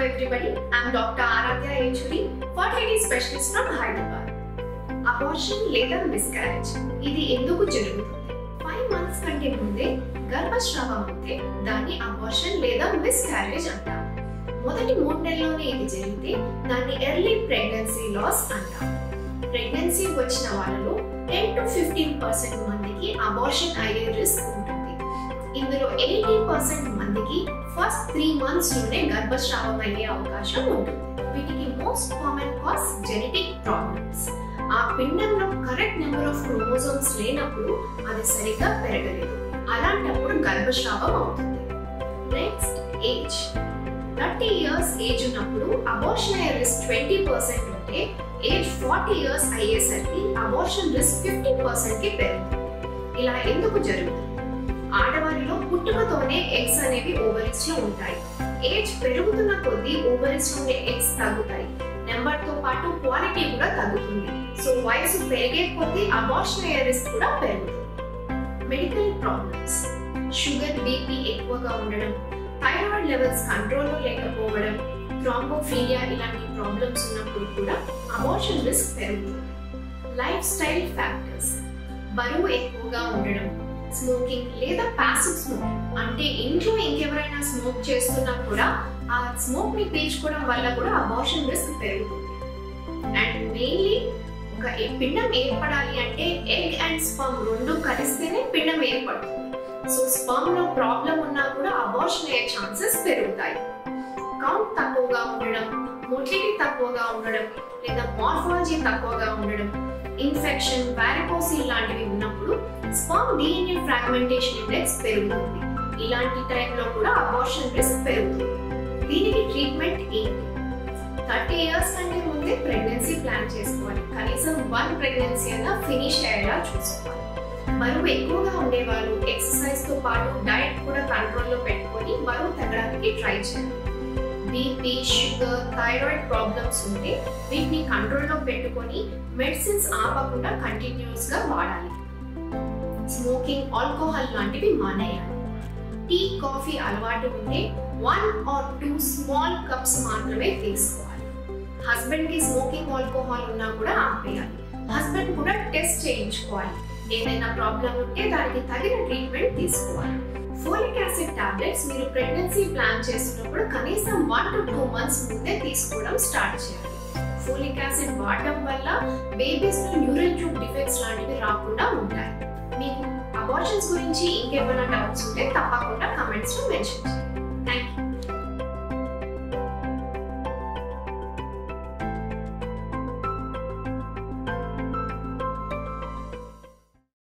everybody. I'm Dr. Aradhya Yechuri, fertility specialist from Hyderabad. Abortion లేదా miscarriage ఇది ఎందుకు జరుగుతుంది ఫైవ్ మంత్స్ కంటే ముందే గర్భస్రావం ఉంటే దాన్ని అబార్షన్ లేదా మిస్క్యారేజ్ అంటాం మొదటి మూడు నెలల్లోనే ఇది జరిగితే దాన్ని ఎర్లీ ప్రెగ్నెన్సీ లాస్ అంటాం ప్రెగ్నెన్సీ వచ్చిన వాళ్ళలో టెన్ టు ఫిఫ్టీన్ పర్సెంట్ మందికి అబార్షన్ అయ్యే రిస్క్ ఉంటుంది ఇందులో ఎయిటీ పర్సెంట్ మందికి ఫస్ట్ త్రీ మంత్స్ లోనే గర్భస్రావం అయ్యే అవకాశం ఉంటుంది వీటికి most common cause genetic problems ఆ పిండంలో కరెక్ట్ నెంబర్ ఆఫ్ క్రోమోజోమ్స్ లేనప్పుడు అది సరిగ్గా పెరగలేదు అలాంటప్పుడు గర్భస్రావం అవుతుంది next age thirty years age ఉన్నప్పుడు అబార్షన్ అయ్యే రిస్క్ ట్వంటీ పర్సెంట్ ఉంటే ఏజ్ ఫార్టీ ఇయర్స్ అయ్యేసరికి అబార్షన్ రిస్క్ ఫిఫ్టీ పర్సెంట్ కి పెరుగుతుంది ఇలా ఎందుకు జరుగుతుంది ఆడవారిలో పుట్టుకతోనే ఎగ్స్ అనేవి ఓవరీస్ లో ఉంటాయి ఏజ్ పెరుగుతున్న కొద్దీ ఓవరీస్ లో ఉండే ఎగ్స్ తగ్గుతాయి నెంబర్ తో పాటు క్వాలిటీ కూడా తగ్గుతుంది సో వయసు పెరిగే కొద్దీ అబార్షన్ అయ్యే రిస్క్ కూడా పెరుగుతుంది మెడికల్ ప్రాబ్లమ్స్ షుగర్ బీపీ ఎక్కువగా ఉండడం థైరాయిడ్ లెవెల్స్ కంట్రోల్లో లేకపోవడం థ్రాంబోఫీలియా ఇలాంటి ప్రాబ్లమ్స్ ఉన్నప్పుడు కూడా అబార్షన్ రిస్క్ పెరుగుతుంది లైఫ్ స్టైల్ ఫ్యాక్టర్స్ బరువు ఎక్కువగా ఉండడం స్మోకింగ్ లేదా ప్యాసివ్ స్మోకింగ్ అంటే ఇంట్లో ఇంకెవరైనా స్మోక్ చేస్తున్నా కూడా ఆ స్మోక్ ని పీల్చుకోవడం వల్ల కూడా అబార్షన్ రిస్క్ పెరుగుతుంది అండ్ మెయిన్లీ ఒక ఏ- పిండం ఏర్పడాలి అంటే ఎగ్ అండ్ స్పమ్ రెండు కలిస్తేనే పిండం ఏర్పడుతుంది సో స్పమ్ లో ప్రాబ్లం ఉన్నా కూడా అబార్షన్ అయ్యే ఛాన్సెస్ పెరుగుతాయి కౌంట్ తక్కువగా ఉండడం మొటిలిటీ తక్కువగా ఉండడం లేదా మార్ఫాలజీ తక్కువగా ఉండడం ఇన్ఫెక్షన్ వారికోసిల్ లాంటివి ఉన్నప్పుడు స్పర్మ్ డిఎన్ఏ ఫ్రాగ్మెంటేషన్ ఇండెక్స్ పెరుగుతుంది ఇలాంటి టైంలో కూడా అబార్షన్ రిస్క్ పెరుగుతుంది దీనికి ట్రీట్మెంట్ ఏంటి థర్టీ ఇయర్స్ కంటే ముందే ప్రెగ్నెన్సీ ప్లాన్ చేసుకోవాలి కనీసం వన్ ప్రెగ్నెన్సీ అయినా ఫినిష్ అయ్యేలా చూసుకోవాలి బరువు ఎక్కువగా ఉండేవాళ్ళు ఎక్సర్సైజ్ తో పాటు డైట్ కూడా కంట్రోల్లో పెట్టుకొని బరువు తగ్గడానికి ట్రై చేయాలి బీపీ షుగర్ థైరాయిడ్ ప్రాబ్లమ్స్ ఉంటే వీటిని కంట్రోల్లో పెట్టుకొని మెడిసిన్స్ ఆపకుండా కంటిన్యూస్ గా వాడాలి స్మోకింగ్ ఆల్కహాల్ లాంటివి మానేయాలి టీ కాఫీ అలవాటు ఉంటే one or two small cups మాత్రమే తీసుకోవాలి హస్బెండ్ కి స్మోకింగ్ ఆల్కహాల్ ఉన్నా కూడా ఆపేయాలి హస్బెండ్ కూడా టెస్ట్ చేయించుకోవాలి ఏదైనా ప్రాబ్లం ఉంటే దానికి తగిన ట్రీట్మెంట్ తీసుకోవాలి ఫోలిక్ యాసిడ్ టాబ్లెట్స్ మీరు ప్రెగ్నెన్సీ ప్లాన్ చేస్తున్నప్పుడు కనీసం వన్ టు టూ మంత్స్ ముందే తీసుకోవడం స్టార్ట్ చేయాలి ఫోలిక్ యాసిడ్ వాడడం వల్ల బేబీస్ లో న్యూరల్ ట్యూబ్ డిఫెక్ట్స్ లాంటివి రాకుండా ఉంటాయి మీకు అబార్షన్స్ గురించి ఇంకేమైనా డౌట్స్ ఉంటే తప్పకుండా కమెంట్స్ లో మెన్షన్ చేయండి థ్యాంక్ యూ